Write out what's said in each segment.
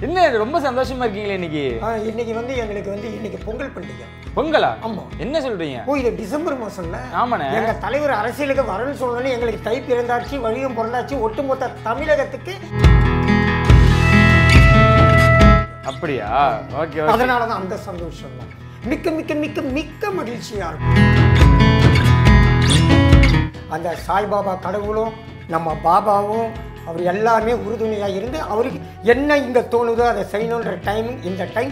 என்ன ரொம்ப சந்தோஷமா இருக்கீங்களே இன்னைக்கு ஆ, இன்னைக்கு வந்து எங்களுக்கு வந்து இன்னைக்கு பொங்கல் பண்டிகை பொங்கலா ஆமா என்ன சொல்றீங்க ஓ இது டிசம்பர் மாசம்ல ஆமாண்ணே எங்க தலைவர் அரசியலுக்கு வரணும்னு சொல்லணும் எங்களுக்கு தை பிறந்தாச்சு வழியும் பிறந்தாச்சு ஒட்டுமொத்த தமிழகத்துக்கு அப்படியா ஓகே ஓகே அதனால தான் அந்த சந்தோஷம் தான் மிக்க மிக்க மிக்க மிக்க மகிழ்ச்சியா இருக்கும் அந்த சாய்பாபா கடவுளும் நம்ம பாபாவும் அவர் எல்லாமே உறுதுணையா இருந்து அவருக்கு என்ன இங்க தோணுதோ அதை செய்யணுன்ற டைம் இந்த டைம்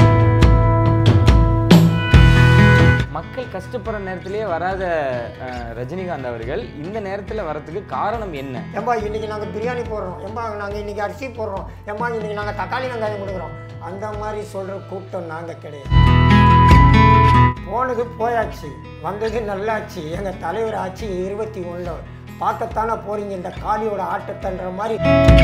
மக்கள் கஷ்டப்படுற நேரத்திலேயே வராத அஹ், ரஜினிகாந்த் அவர்கள் இந்த நேரத்துல வரதுக்கு காரணம் என்ன ஏம்பா இன்னைக்கு நாங்கள் பிரியாணி போடுறோம் ஏம்பா நாங்கள் இன்னைக்கு அரிசி போடுறோம் ஏம்பா இன்னைக்கு நாங்கள் தக்காளி வெங்காயம் கொடுக்குறோம் அந்த மாதிரி சொல்கிற கூட்டம் நாங்கள் கிடையாது போனது போயாச்சு வந்தது நல்லாச்சு எங்கள் தலைவர் ஆச்சு இருபத்தி ஒன்றில் பார்க்கத்தானே போறீங்க இந்த காளியோட ஆட்டத்தன்ற மாதிரி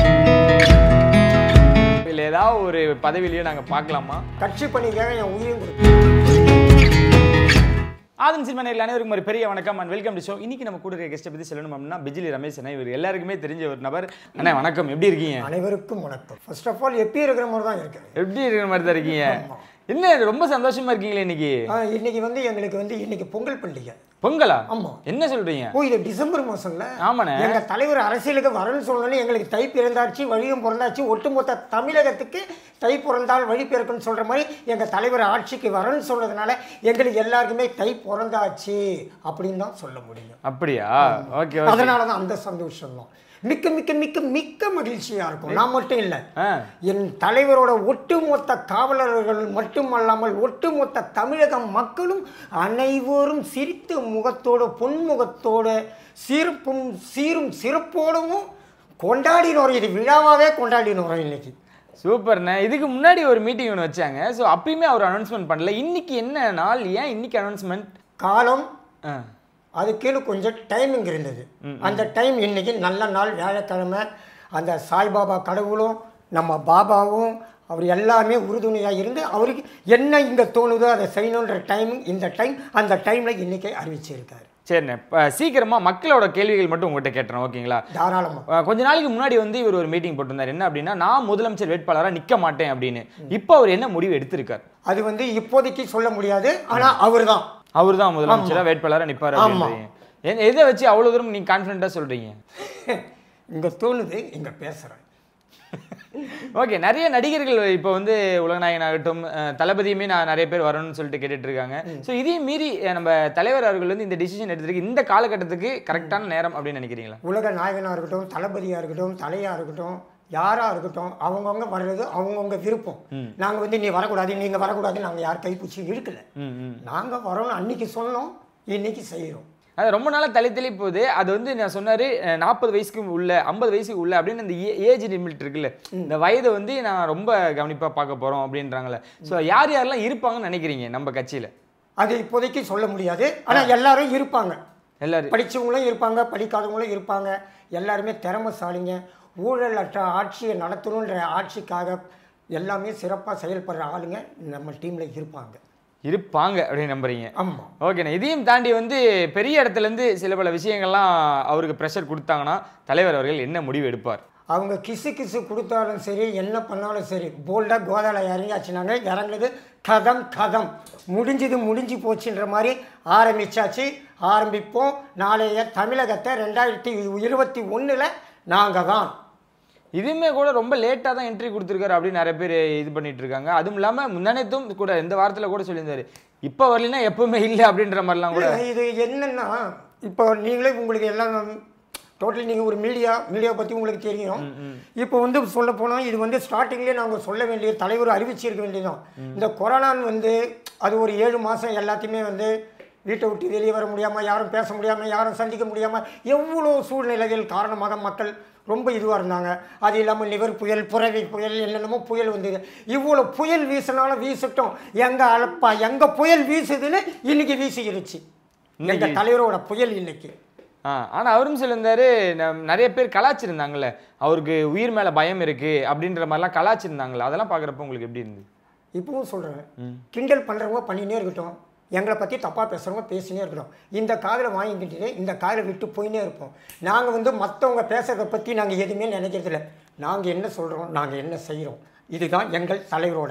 இல்ல ஏதாவது ஒரு பதவியிலேயே நாங்க பார்க்கலாமா கட்சி பணிக்காக என் உயிரையும் கொடுத்தேன் ஆதன் சினிமா நேரில் அனைவருக்கும் ஒரு பெரிய வணக்கம் அண்ட் வெல்கம் டு ஷோ இன்னைக்கு நம்ம கூட இருக்க கெஸ்ட்டை பத்தி சொல்லணும் அப்படின்னா பிஜிலி ரமேஷ் அண்ணா இவர் எல்லாருக்குமே தெரிஞ்ச ஒரு நபர் அண்ணா வணக்கம் எப்படி இருக்கீங்க அனைவருக்கும் வணக்கம் ஃபர்ஸ்ட் ஆஃப் ஆல் எப்பயும் இருக்கிற மாதிரி தான் இருக்கேன் எப்படி இருக்கிற மாதிரி தான் இருக்கீங்க என்ன ரொம்ப சந்தோஷமா இருக்கீங்களே இன்னைக்கு ஆ, இன்னைக்கு வந்து எங்களுக்கு வந்து இன்னைக்கு பொங்கல் பண்டிகை பொங்கலா ஆமா என்ன சொல்றீங்க ஓ இது டிசம்பர் மாசம்ல ஆமாண்ணே எங்க தலைவர் அரசியலுக்கு வரணும்னு சொல்லணும் எங்களுக்கு தை பிறந்தாச்சு வழியும் பிறந்தாச்சு ஒட்டுமொத்த தமிழகத்துக்கு தை பிறந்தால் வழி பிறக்குன்னு சொல்ற மாதிரி எங்க தலைவர் ஆட்சிக்கு வரணும்னு சொல்றதுனால எங்களுக்கு எல்லாருக்குமே தை பிறந்தாச்சு அப்படின்னு தான் சொல்ல முடியும் அப்படியா ஓகே ஓகே அதனால தான் அந்த சந்தோஷம் தான் மிக்க மிக்க மிக்க மிக்க மகிழ்ச்சியா இருக்கும் நான் மட்டும் இல்லை ஆ என் தலைவரோட ஒட்டுமொத்த காவலர்கள் மட்டுமல்லாமல் ஒட்டுமொத்த தமிழக மக்களும் அனைவரும் சிரித்த முகத்தோடு பொன்முகத்தோடு சிறப்பும் சீரும் சிறப்போடவும் கொண்டாடினோம் இது விழாவாகவே கொண்டாடினோம் இன்னைக்கு சூப்பர்ண்ணே இதுக்கு முன்னாடி ஒரு மீட்டிங் ஒன்று வச்சாங்க ஸோ அப்பயுமே அவர் அனௌன்ஸ்மெண்ட் பண்ணல இன்னைக்கு என்ன நாள் ஏன் இன்னைக்கு அனௌன்ஸ்மெண்ட் காலம் ஆ அதுக்குன்னு கொஞ்சம் டைமிங் இருந்தது அந்த டைம் இன்னைக்கு நல்ல நாள் வியாழக்கிழமை அந்த சாய்பாபா கடவுளும் நம்ம பாபாவும் அவர் எல்லாமே உறுதுணையாக இருந்து அவருக்கு என்ன இங்கே தோணுதோ அதை செய்யணுன்ற டைம் இந்த டைம் அந்த டைமில் இன்னைக்கு அறிவிச்சிருக்காரு சரிண்ணே இப்போ சீக்கிரமா மக்களோட கேள்விகள் மட்டும் உங்கள்கிட்ட கேட்டுறேன் ஓகேங்களா தாராளமாக அஹ் கொஞ்ச நாளைக்கு முன்னாடி வந்து இவர் ஒரு மீட்டிங் போட்டிருந்தார் என்ன அப்படின்னா நான் முதலமைச்சர் வேட்பாளராக நிற்க மாட்டேன் அப்படின்னு இப்போ அவர் என்ன முடிவு எடுத்திருக்கார் அது வந்து இப்போதைக்கு சொல்ல முடியாது ஆனால் அவர் தான் அவர் தான் முதலமைச்சராக வேட்பாளராக நிற்பார் அப்படின்றீங்க எ- எதை வச்சு அவ்வளோ தூரம் நீங்கள் கான்ஃபிடென்ட்டாக சொல்கிறீங்க இங்கே தோணுது இங்கே பேசுகிறேன் ஓகே நிறைய நடிகர்கள் இப்போ வந்து உலகநாயகன் ஆகட்டும் அஹ் தளபதியுமே நான் நிறைய பேர் வரணும்னு சொல்லிட்டு கேட்டுட்டு இருக்காங்க ஸோ இதையும் மீறி அஹ் நம்ம தலைவர் அவர்கள் வந்து இந்த டிசிஷன் எடுத்திருக்கு இந்த காலகட்டத்துக்கு கரெக்டான நேரம் அப்படின்னு நினைக்கிறீங்களா உலக நாயகனாக இருக்கட்டும் தளபதியாக இருக்கட்டும் தலையாக இருக்கட்டும் யாராக இருக்கட்டும் அவங்கவுங்க வர்றது அவங்கவுங்க விருப்பம் நாங்கள் வந்து நீ வரக்கூடாது நீங்கள் வரக்கூடாது நாங்கள் யார் கைப்பிடிச்சி இழுக்கல ம் ம் நாங்கள் வரோம்னு அன்னைக்கு சொன்னோம் இன்னைக்கு செய்கிறோம் அது ரொம்ப நாளாக தள்ளி தள்ளி போகுது அது வந்து நான் சொன்னாரு நாற்பது வயசுக்கு உள்ள ஐம்பது வயசுக்கு உள்ள அப்படின்னு இந்த ஏஜ் லிமிட் இருக்குல்ல இந்த வயதை வந்து நான் ரொம்ப கவனிப்பாக பார்க்க போகிறோம் அப்படின்றாங்களே ஸோ யார் யாரெல்லாம் இருப்பாங்கன்னு நினைக்கிறீங்க நம்ம கட்சியில் அது இப்போதைக்கு சொல்ல முடியாது ஆனால் எல்லாரும் இருப்பாங்க எல்லாரும் படித்தவங்களும் இருப்பாங்க படிக்காதவங்களும் இருப்பாங்க எல்லாருமே திறமைசாலிங்க ஊழல் அற்ற ஆட்சியை நடத்தணுன்ற ஆட்சிக்காக எல்லாமே சிறப்பாக செயல்படுற ஆளுங்க நம்ம டீமில் இருப்பாங்க இருப்பாங்க அப்படின்னு நம்புறீங்க ஆமாம் ஓகேண்ணா இதையும் தாண்டி வந்து பெரிய இடத்துலேருந்து சில பல விஷயங்கள்லாம் அவருக்கு ப்ரெஷர் கொடுத்தாங்கன்னா தலைவர் அவர்கள் என்ன முடிவு எடுப்பார் அவங்க கிசு கிசு கொடுத்தாலும் சரி என்ன பண்ணாலும் சரி போல்டாக கோதால இறங்கியாச்சுனாங்க இறங்குனது கதம் கதம் முடிஞ்சது முடிஞ்சு போச்சுன்ற மாதிரி ஆரம்பிச்சாச்சு ஆரம்பிப்போம் நாளைய தமிழகத்தை ரெண்டாயிரத்தி இருபத்தி ஒன்றில் நாங்கள் தான் இதுவுமே கூட ரொம்ப லேட்டாக தான் என்ட்ரி கொடுத்துருக்காரு அப்படின்னு நிறைய பேர் இது பண்ணிட்டு இருக்காங்க அதுவும் இல்லாமல் முன்னானத்தும் கூட இந்த வாரத்தில் கூட சொல்லியிருந்தாரு இப்போ வரலைன்னா எப்பவுமே இல்லை அப்படின்ற மாதிரிலாம் கூட இது என்னன்னா இப்போ நீங்களே உங்களுக்கு எல்லாம் டோட்டலி நீங்கள் ஒரு மீடியா மீடியா பற்றி உங்களுக்கு தெரியும் இப்போ வந்து சொல்ல போனால் இது வந்து ஸ்டார்டிங்லேயே நாங்கள் சொல்ல வேண்டிய தலைவர் அறிவிச்சிருக்க வேண்டியதுதான் இந்த கொரோனான்னு வந்து அது ஒரு ஏழு மாதம் எல்லாத்தையுமே வந்து வீட்டை விட்டு வெளியே வர முடியாமல் யாரும் பேச முடியாமல் யாரும் சந்திக்க முடியாமல் எவ்வளோ சூழ்நிலைகள் காரணமாக மக்கள் ரொம்ப இதுவாக இருந்தாங்க அது இல்லாமல் நிவர் புயல் புரவி புயல் என்னென்னமோ புயல் வந்தது இவ்வளோ புயல் வீசினாலும் வீசட்டும் எங்க அழப்பா எங்க புயல் வீசுதுன்னு இன்னைக்கு வீசிக்கிருச்சு எங்க தலைவரோட புயல் இன்னைக்கு ஆ ஆனால் அவரும் சொல்லியிருந்தாரு நம்- நிறைய பேர் கலாச்சிருந்தாங்கல்ல அவருக்கு உயிர் மேலே பயம் இருக்கு அப்படின்ற மாதிரிலாம் கலாச்சிருந்தாங்கல்ல அதெல்லாம் பார்க்குறப்ப உங்களுக்கு எப்படி இருந்தது இப்பவும் சொல்கிறேன் கிண்டல் பண்ணுறவங்க பண்ணினே இருக்கட்டும் எங்களை பற்றி தப்பாக பேசுகிறவங்க பேசினே இருக்கட்டும் இந்த காதில் வாங்கிக்கிட்டு இந்த காதில் விட்டு போயினே இருப்போம் நாங்கள் வந்து மற்றவங்க பேசுகிறத பற்றி நாங்கள் எதுவுமே நினைக்கிறதில்ல நாங்கள் என்ன சொல்கிறோம் நாங்கள் என்ன செய்கிறோம் இதுதான் எங்கள் தலைவரோட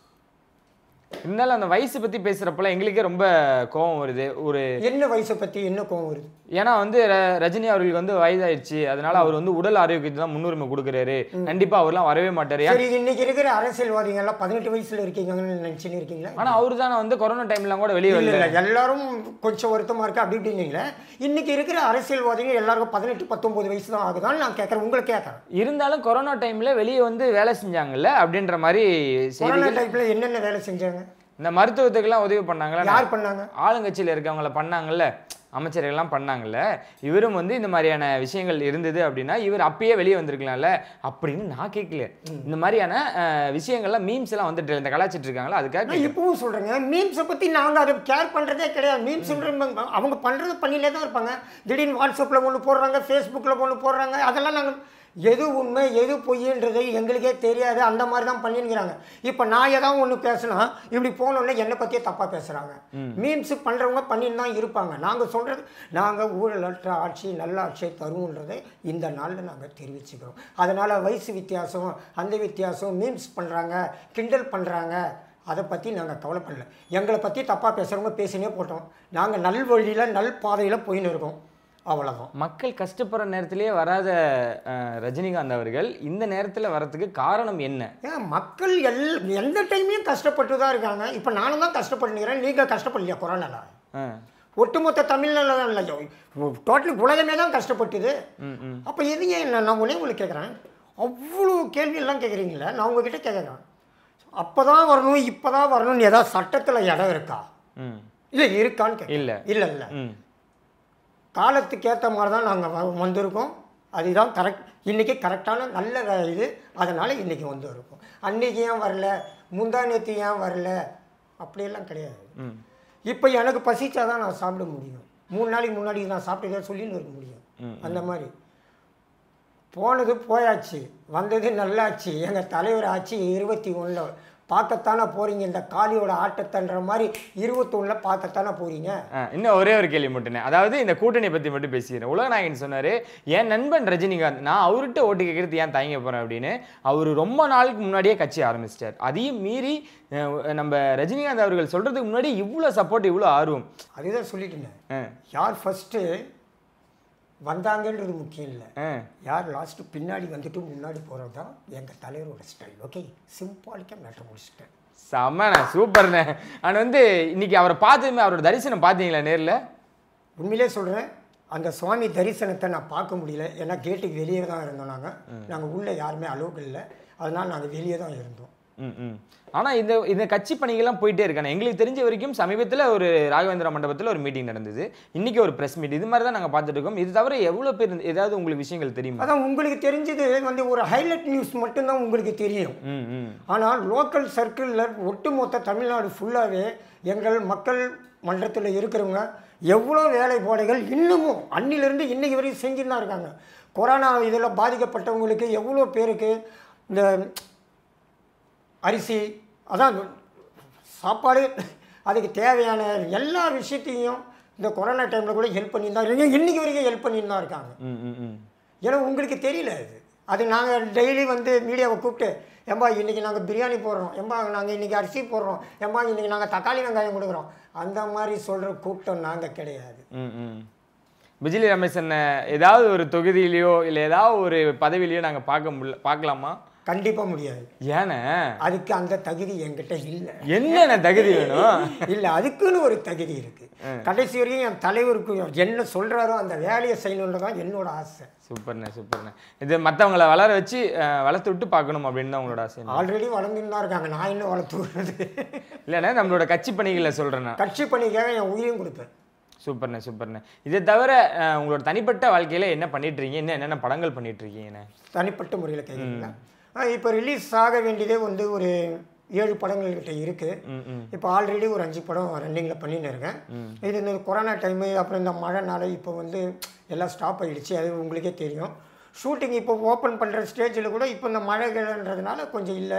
இருந்தாலும் அந்த வயசு பத்தி பேசுறப்பலாம் எங்களுக்கே ரொம்ப கோவம் வருது ஒரு என்ன வயசை பற்றி என்ன கோவம் வருது ஏன்னா வந்து ர- ரஜினி அவர்களுக்கு வந்து வயதாயிடுச்சு அதனால அவர் வந்து உடல் ஆரோக்கியத்துக்கு தான் முன்னுரிமை கொடுக்குறாரு கண்டிப்பா அவர்லாம் வரவே மாட்டாரு ஏன் சரி இன்னைக்கு இருக்கிற அரசியல்வாதிகள் எல்லாம் பதினெட்டு வயசுல இருக்கீங்கன்னு நினைச்சுன்னு இருக்கீங்களா ஆனா அவரு தானே வந்து கொரோனா டைம்லாம் கூட வெளியே இல்ல வரல இல்ல எல்லாரும் கொஞ்சம் வருத்தமா இருக்கு அப்படி இப்படின்னீங்களே இன்னைக்கு இருக்கிற அரசியல்வாதிகள் எல்லாருக்கும் பதினெட்டு பத்தொன்பது வயசு தான் ஆகுதான்னு நான் கேட்கறேன் உங்களை கேட்கறேன் இருந்தாலும் கொரோனா டைம்ல வெளியே வந்து வேலை செஞ்சாங்கல்ல அப்படின்ற மாதிரி கொரோனா செய்திகள் டைப்ல என்னென்ன வேலை செஞ்சாங்க இந்த மருத்துவத்துக்கெல்லாம் உதவி பண்ணாங்களா யார் பண்ணாங்க ஆளுங்கட்சியில் இருக்கவங்கள பண்ணாங்கல்ல அமைச்சர்கள்லாம் பண்ணாங்கல்ல இவரும் வந்து இந்த மாதிரியான விஷயங்கள் இருந்தது அப்படின்னா இவர் அப்பயே வெளியே வந்திருக்கலாம்ல அப்படின்னு நான் கேட்கல இந்த மாதிரியான அஹ், விஷயங்கள்லாம் மீம்ஸ் எல்லாம் வந்துட்டு இந்த கலாச்சிட்டு இருக்காங்களா அதுக்காக நான் இப்பவும் சொல்றேங்க மீம்ஸை பத்தி நாங்க அதை கேர் பண்றதே கிடையாது மீம்ஸ் அவங்க பண்றது பண்ணிலே தான் இருப்பாங்க திடீர்னு வாட்ஸ்அப்ல ஒன்று போடுறாங்க ஃபேஸ்புக்கில் ஒன்று போடுறாங்க அதெல்லாம் நாங்கள் எது உண்மை எது பொய்ன்றது எங்களுக்கே தெரியாது அந்த மாதிரி தான் பண்ணிருக்கிறாங்க இப்போ நான் ஏதாவது ஒன்று பேசினா இப்படி போனோடனே என்னை பற்றியே தப்பாக பேசுகிறாங்க மீம்ஸ் பண்ணுறவங்க பண்ணின்னு தான் இருப்பாங்க நாங்கள் சொல்கிறது நாங்கள் ஊழலற்ற ஆட்சி நல்ல ஆட்சியை தருவோன்றதை இந்த நாளில் நாங்கள் தெரிவிச்சுக்கிறோம் அதனால் வயசு வித்தியாசம் அந்த வித்தியாசம் மீம்ஸ் பண்ணுறாங்க கிண்டல் பண்ணுறாங்க அதை பற்றி நாங்கள் கவலைப்படல எங்களை பற்றி தப்பாக பேசுகிறவங்க பேசினே போட்டோம் நாங்கள் நல் வழியில் நல் பாதையில் போயின்னு இருக்கோம் அவ்வளோதான் மக்கள் கஷ்டப்படுற நேரத்திலேயே வராத அஹ், ரஜினிகாந்த் அவர்கள் இந்த நேரத்துல வரதுக்கு காரணம் என்ன ஏன் மக்கள் எல் எந்த டைம்லையும் கஷ்டப்பட்டு தான் இருக்காங்க இப்போ நானும் தான் கஷ்டப்பட்டுக்கிறேன் நீங்கள் கஷ்டப்படலையா கொரோனால அஹ், ஒட்டுமொத்த தமிழ்நாடு தான் இல்லை டோட்டல் உலகமே தான் கஷ்டப்பட்டுது ம், ம். அப்போ எது ஏன் நான் நான் ஒன்றே உங்களுக்கு கேட்குறேன் அவ்வளோ கேள்வி எல்லாம் கேட்குறீங்களே நான் உங்ககிட்ட கேட்குறேன் அப்போ தான் வரணும் இப்போ தான் வரணும்னு ஏதாவது சட்டத்தில் இடம் இருக்கா ம் இல்லை இருக்கான்னு கேட்க இல்ல இல்லை இல்லை ம் காலத்துக்கு ஏற்ற மாதிரி தான் நாங்கள் வந்திருக்கோம் அதுதான் கரெக்ட் இன்றைக்கி கரெக்டான நல்ல வே- இது அதனால் இன்றைக்கி வந்து இருக்கோம் அன்றைக்கி ஏன் வரல முந்தா நேற்று ஏன் வரல அப்படியெல்லாம் கிடையாது ம் இப்போ எனக்கு பசிச்சா தான் நான் சாப்பிட முடியும் மூணு நாளைக்கு முன்னாடி நான் சாப்பிட்டதே சொல்லின்னு இருக்க முடியும் அந்த மாதிரி போனது போயாச்சு வந்தது நல்லாச்சு எங்கள் தலைவர் ஆச்சு இருபத்தி ஒன்றில் பார்க்கத்தானே போகிறீங்க இந்த காளியோட ஆட்டத்தன்ற மாதிரி இருபத்தொன்னில் பார்க்கத்தானே போகிறீங்க ஆ, இன்னும் ஒரே ஒரு கேள்வி மட்டும் அதாவது இந்த கூட்டணி பத்தி மட்டும் பேசிக்கிறேன் உலகநாயகன் சொன்னாரு என் நண்பன் ரஜினிகாந்த் நான் அவர்கிட்ட ஓட்டு கேட்கறது ஏன் தயங்க போறேன் அப்படின்னு அவர் ரொம்ப நாளுக்கு முன்னாடியே கட்சி ஆரம்பிச்சிட்டார் அதையும் மீறி அஹ், நம்ம ரஜினிகாந்த் அவர்கள் சொல்றதுக்கு முன்னாடி இவ்வளோ சப்போர்ட் இவ்வளோ ஆர்வம் அதுதான் சொல்லிட்டேன் ஆ, யார் ஃபஸ்ட்டு வந்தாங்கன்றது முக்கியம் இல்லை ஆ, யார் லாஸ்ட்டு பின்னாடி வந்துட்டு முன்னாடி போகிறது தான் எங்கள் தலைவரோட ஸ்டைல் ஓகே சிம்பாலிக்காக மேட்டர் முடிச்சிட்டேன் செம்மண்ணே சூப்பர்ண்ணே ஆனால் வந்து இன்னைக்கு அவரை பார்த்ததுமே அவரோட தரிசனம் பார்த்தீங்களா நேர்ல உண்மையிலே சொல்கிறேன் அந்த சுவாமி தரிசனத்தை நான் பார்க்க முடியல ஏன்னா கேட்டுக்கு வெளியே தான் இருந்தோம் நாங்கள் நாங்கள் உள்ளே யாருமே அலோவ் இல்லை அதனால் நாங்கள் வெளியே தான் இருந்தோம் ம் ம் ஆனால் இந்த இந்த கட்சி பணிகள்லாம் போயிட்டே இருக்கானே எங்களுக்கு தெரிஞ்ச வரைக்கும் சமீபத்தில் ஒரு ராகவேந்திர மண்டபத்தில் ஒரு மீட்டிங் நடந்தது இன்னைக்கு ஒரு ப்ரெஸ் மீட் இது மாதிரி தான் நாங்கள் பார்த்துட்டு இருக்கோம் இது தவிர எவ்வளோ பேர் இந்த- ஏதாவது உங்களுக்கு விஷயங்கள் தெரியுமா அதான் உங்களுக்கு தெரிஞ்சது வந்து ஒரு ஹைலைட் நியூஸ் மட்டும்தான் உங்களுக்கு தெரியும் ம் ம் ஆனால் லோக்கல் சர்க்கிளில் ஒட்டுமொத்த தமிழ்நாடு ஃபுல்லாகவே எங்கள் மக்கள் மன்றத்தில் இருக்கிறவங்க எவ்வளோ வேலைப்பாடுகள் இன்னமும் அன்னிலிருந்து இன்னைக்கு வரைக்கும் செஞ்சுன்னு தான் இருக்காங்க கொரோனா இதில் பாதிக்கப்பட்டவங்களுக்கு எவ்வளோ பேருக்கு இந்த அரிசி அதான் சாப்பாடு அதுக்கு தேவையான எல்லா விஷயத்தையும் இந்த கொரோனா டைமில் கூட ஹெல்ப் பண்ணி தான் இருக்காங்க இன்னைக்கு வரைக்கும் ஹெல்ப் பண்ணின்னு தான் இருக்காங்க ம் ம் ம் ஏன்னா உங்களுக்கு தெரியல அது அது நாங்கள் டெய்லி வந்து மீடியாவை கூப்பிட்டு ஏம்பா இன்றைக்கி நாங்கள் பிரியாணி போடுறோம் ஏம்பா நாங்கள் இன்றைக்கி அரிசி போடுறோம் ஏம்பா இன்றைக்கி நாங்கள் தக்காளி வெங்காயம் கொடுக்குறோம் அந்த மாதிரி சொல்கிற கூட்டம் நாங்கள் கிடையாது ம் ம் விஜிலி ரமேஷன் ஏதாவது ஒரு தொகுதியிலையோ இல்லை ஏதாவது ஒரு பதவியிலையோ நாங்கள் பார்க்க முடியல பார்க்கலாமா கண்டிப்பாக முடியாது ஏண்ணே அதுக்கு அந்த தகுதி என்கிட்ட இல்லை என்னென்ன தகுதி வேணும் இல்லை அதுக்குன்னு ஒரு தகுதி இருக்குது கடைசி வரைக்கும் என் தலைவருக்கு என்ன சொல்கிறாரோ அந்த வேலையை செய்யணுன்றது தான் என்னோட ஆசை சூப்பர்ண்ணே சூப்பர்ண்ணே இது மற்றவங்கள வளர வச்சு அஹ், வளர்த்து விட்டு பார்க்கணும் அப்படின்னு தான் உங்களோட ஆசை ஆல்ரெடி வளர்ந்துன்னு தான் இருக்காங்க நான் இன்னும் வளர்த்து விடுறது இல்லைண்ணே நம்மளோட கட்சி பணிகளை சொல்கிறேன் நான் கட்சி பணிக்காக என் உயிரையும் கொடுப்பேன் சூப்பர்ண்ணே சூப்பர்ண்ணே இதை தவிர அஹ், உங்களோட தனிப்பட்ட வாழ்க்கையில என்ன பண்ணிட்டு இருக்கீங்க என்ன என்னென்ன படங்கள் பண்ணிட்டு இருக்கீங்கண்ணே தனிப்பட்ட முறையில் கேட்குறீங்களா இப்போ ரிலீஸ் ஆக வேண்டியதே வந்து ஒரு ஏழு படங்கள் கிட்ட இருக்குது ம் ம் இப்போ ஆல்ரெடி ஒரு அஞ்சு படம் ரன்னிங்கில் பண்ணின்னு இருக்கேன் இது இந்த கொரோனா டைமு அப்புறம் இந்த மழைனால இப்போ வந்து எல்லாம் ஸ்டாப் ஆகிடுச்சு அது உங்களுக்கே தெரியும் ஷூட்டிங் இப்போ ஓப்பன் பண்ணுற ஸ்டேஜில் கூட இப்போ இந்த மழைகள்ன்றதுனால கொஞ்சம் இல்லை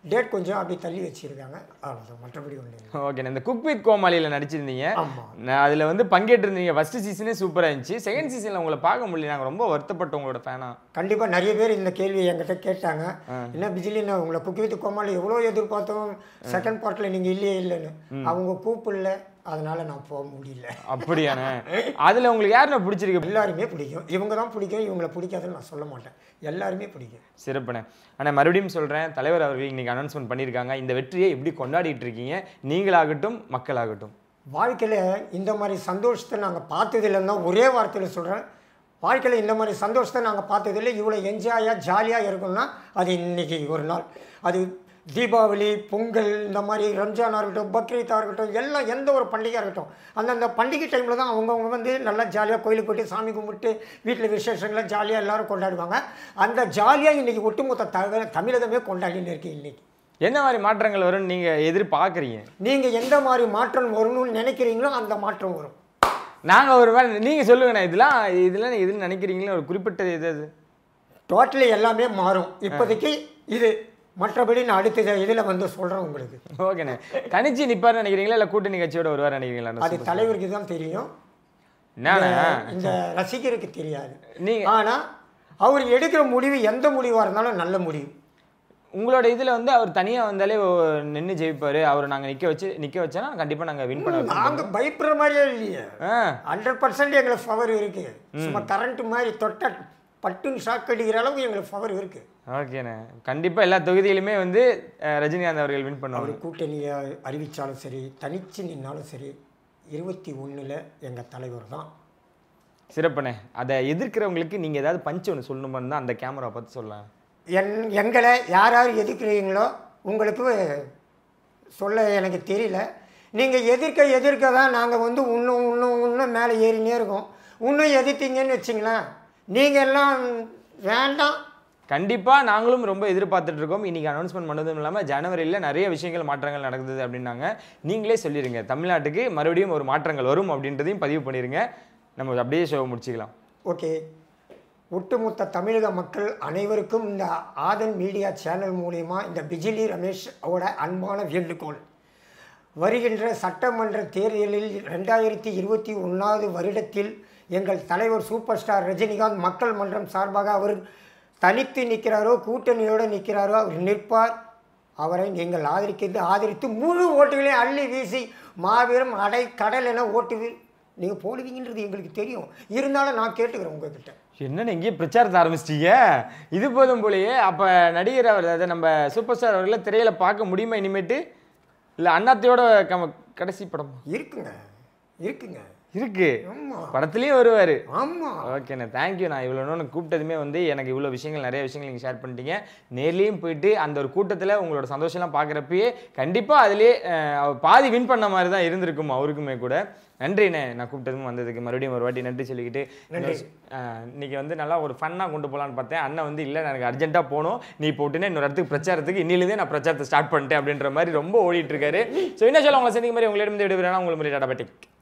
டேட் கொஞ்சம் அப்படி தள்ளி வச்சிருக்காங்க அவ்வளோதான் மற்றபடி ஒன்று இல்லை ஓகே இந்த குக் வித் கோமாளியில் நடிச்சிருந்தீங்க ஆமாம் நான் அதில் வந்து பங்கேற்றிருந்தீங்க ஃபர்ஸ்ட் சீசனே சூப்பராக இருந்துச்சு செகண்ட் சீசனில் உங்களை பார்க்க முடியல நாங்கள் ரொம்ப வருத்தப்பட்டோம் உங்களோட ஃபேனா கண்டிப்பாக நிறைய பேர் இந்த கேள்வியை என்கிட்ட கேட்டாங்க என்ன பிஜிலின்னு உங்களை குக் வித் கோமாளி எவ்வளோ எதிர்பார்த்தோம் செகண்ட் பார்ட்டில் நீங்கள் இல்லையே இல்லைன்னு அவங்க கூப்பிடல அதனால நான் போக முடியல அப்படியாண்ணே அதில் உங்களுக்கு யாருண்ணே பிடிச்சிருக்கு எல்லாருமே பிடிக்கும் இவங்க தான் பிடிக்கும் இவங்களை பிடிக்காதுன்னு நான் சொல்ல மாட்டேன் எல்லாருமே பிடிக்கும் சிறப்புண்ணே ஆனால் மறுபடியும் சொல்கிறேன் தலைவர் அவர்கள் இன்னைக்கு அனௌன்ஸ்மெண்ட் பண்ணியிருக்காங்க இந்த வெற்றியை எப்படி கொண்டாடிட்டு இருக்கீங்க நீங்களாகட்டும் மக்களாகட்டும் வாழ்க்கையில் இந்த மாதிரி சந்தோஷத்தை நாங்கள் பார்த்ததில்லைன்னு தான் ஒரே வார்த்தையில் சொல்கிறேன் வாழ்க்கையில் இந்த மாதிரி சந்தோஷத்தை நாங்கள் பார்த்ததில்லை இவ்வளோ என்ஜாயாக ஜாலியாக இருக்கும்னா அது இன்னைக்கு ஒரு நாள் அது தீபாவளி பொங்கல் இந்த மாதிரி ரம்ஜானாக இருக்கட்டும் பக்ரீத்தாக இருக்கட்டும் எல்லாம் எந்த ஒரு பண்டிகையாக இருக்கட்டும் அந்தந்த பண்டிகை டைமில் தான் அவங்கவுங்க வந்து நல்லா ஜாலியாக கோயிலுக்கு போயிட்டு சாமி கும்பிட்டு வீட்டில் விசேஷங்களை ஜாலியாக எல்லாரும் கொண்டாடுவாங்க அந்த ஜாலியாக இன்றைக்கி ஒட்டுமொத்த தக தமிழகமே கொண்டாடின்னு இருக்கு இன்றைக்கி என்ன மாதிரி மாற்றங்கள் வரும்னு நீங்கள் எதிர்பார்க்குறீங்க நீங்கள் எந்த மாதிரி மாற்றம் வரணும்னு நினைக்கிறீங்களோ அந்த மாற்றம் வரும் நாங்கள் ஒரு வேலை நீங்கள் சொல்லுங்கண்ணே இதெல்லாம் இதெல்லாம் எதுன்னு நினைக்கிறீங்களோ ஒரு குறிப்பிட்ட இது அது டோட்டலி எல்லாமே மாறும் இப்போதைக்கு இது மற்றபடி நான் அடுத்த இதில் வந்து சொல்கிறேன் உங்களுக்கு ஓகேண்ணே தனிச்சு நிப்பார்னு நினைக்கிறீங்களா இல்லை கூட்டணி கட்சியோட வருவார் நினைக்கிறீங்களா அது தலைவருக்கு தான் தெரியும் என்னண்ணே இந்த ரசிகருக்கு தெரியாது நீங்க ஆனால் அவர் எடுக்கிற முடிவு எந்த முடிவாக இருந்தாலும் நல்ல முடிவு உங்களோட இதில் வந்து அவர் தனியாக வந்தாலே நின்று ஜெயிப்பார் அவரை நாங்கள் நிற்க வச்சு நிற்க வச்சோன்னா கண்டிப்பாக நாங்கள் வின் பண்ண வைப்போம். நாங்கள் பயப்படுற மாதிரியே இல்லையே ஆ ஹண்ட்ரட் பர்சன்ட் எங்களுக்கு பவர் இருக்குது சும்மா கரண்ட் மாதிரி தொட்ட பட்டுன்னு ஷாக் அடிக்கிற அளவுக்கு எங்களுக்கு பவர் இருக்குது ஓகேண்ணே கண்டிப்பாக எல்லா தொகுதியிலுமே வந்து அஹ், ரஜினிகாந்த் அவர்கள் வின் பண்ணுவாங்க அவர் கூட்டணியை அறிவித்தாலும் சரி தனிச்சு நின்னாலும் சரி இருபத்தி ஒன்றில் எங்கள் தலைவர் தான் சிறப்புண்ணே அதை எதிர்க்கிறவங்களுக்கு நீங்கள் ஏதாவது பஞ்ச் ஒன்று சொல்லணுமான்னு தான் அந்த கேமரா பார்த்து சொல்லலாம் என் எங்களை யார் யார் எதிர்க்கிறீங்களோ உங்களுக்கு சொல்ல எனக்கு தெரியல நீங்கள் எதிர்க்க எதிர்க்க தான் நாங்கள் வந்து இன்னும் இன்னும் இன்னும் மேலே ஏறினே இருக்கோம் இன்னும் எதிர்த்தீங்கன்னு வச்சிங்களேன் நீங்கள் எல்லாம் வேண்டாம் கண்டிப்பாக நாங்களும் ரொம்ப எதிர்பார்த்துட்டு இருக்கோம் இன்னைக்கு அனௌன்ஸ்மெண்ட் பண்ணதும் இல்லாமல் ஜனவரியில் நிறைய விஷயங்கள் மாற்றங்கள் நடக்குது அப்படின்னாங்க நீங்களே சொல்லிடுங்க தமிழ்நாட்டுக்கு மறுபடியும் ஒரு மாற்றங்கள் வரும் அப்படின்றதையும் பதிவு பண்ணிடுங்க நம்ம அப்படியே ஷோ முடிச்சுக்கலாம் ஓகே ஒட்டுமொத்த தமிழக மக்கள் அனைவருக்கும் இந்த ஆதன் மீடியா சேனல் மூலிமா இந்த பிஜிலி ரமேஷ் அவரோட அன்பான வேண்டுகோள் வருகின்ற சட்டமன்ற தேர்தலில் ரெண்டாயிரத்தி இருபத்தி ஒன்றாவது வருடத்தில் எங்கள் தலைவர் சூப்பர் ஸ்டார் ரஜினிகாந்த் மக்கள் மன்றம் சார்பாக அவர் தனித்து நிற்கிறாரோ கூட்டணியோடு நிற்கிறாரோ அவர் நிற்பார் அவரை நீங்கள் ஆதரிக்கிறது ஆதரித்து முழு ஓட்டுகளையும் அள்ளி வீசி மாபெரும் அடை கடல் என ஓட்டு நீங்கள் போடுவீங்கன்றது எங்களுக்கு தெரியும் இருந்தாலும் நான் கேட்டுக்கிறேன் உங்ககிட்ட என்னன்னு எங்கேயே பிரச்சாரத்தை ஆரம்பிச்சிட்டீங்க இது போதும் போலயே அப்போ நடிகர் அவர் அதை நம்ம சூப்பர் ஸ்டார் அவர்களை திரையில பார்க்க முடியுமா இனிமேட்டு இல்லை அண்ணாத்தையோட கம கடைசி படம் இருக்குங்க இருக்குங்க இருக்கு ஆமாம் படத்துலயும் வருவார் ஆமாம் ஓகேண்ணே தேங்க்யூ நான் இவ்வளோ நேரம் கூப்பிட்டதுமே வந்து எனக்கு இவ்வளோ விஷயங்கள் நிறைய விஷயங்கள் நீங்கள் ஷேர் பண்ணிட்டீங்க நேர்லேயும் போயிட்டு அந்த ஒரு கூட்டத்தில் உங்களோட சந்தோஷம்லாம் பார்க்குறப்பயே கண்டிப்பாக அதிலே அஹ், அவர் பாதி வின் பண்ண மாதிரி தான் இருந்திருக்கும் அவருக்குமே கூட நன்றிண்ணே நான் கூப்பிட்டதும் வந்ததுக்கு மறுபடியும் ஒரு வாட்டி நன்றி சொல்லிக்கிட்டு அஹ், இன்னைக்கு வந்து நல்லா ஒரு ஃபன்னாக கொண்டு போகலான்னு பார்த்தேன் அண்ணன் வந்து இல்லை எனக்கு அர்ஜென்ட்டாக போகணும் நீ போட்டுன்னு இன்னொரு இடத்துக்கு பிரச்சாரத்துக்கு இன்னிலேருந்தே நான் பிரச்சாரத்தை ஸ்டார்ட் பண்ணிட்டேன் அப்படின்ற மாதிரி ரொம்ப ஓடிட்டு இருக்காரு ஸோ என்ன சொல்ல உங்களை சந்திக்கும் மாதிரி உங்களிடம் விடுவிறேன்னா உங்களுக்கு மாதிரி டாடா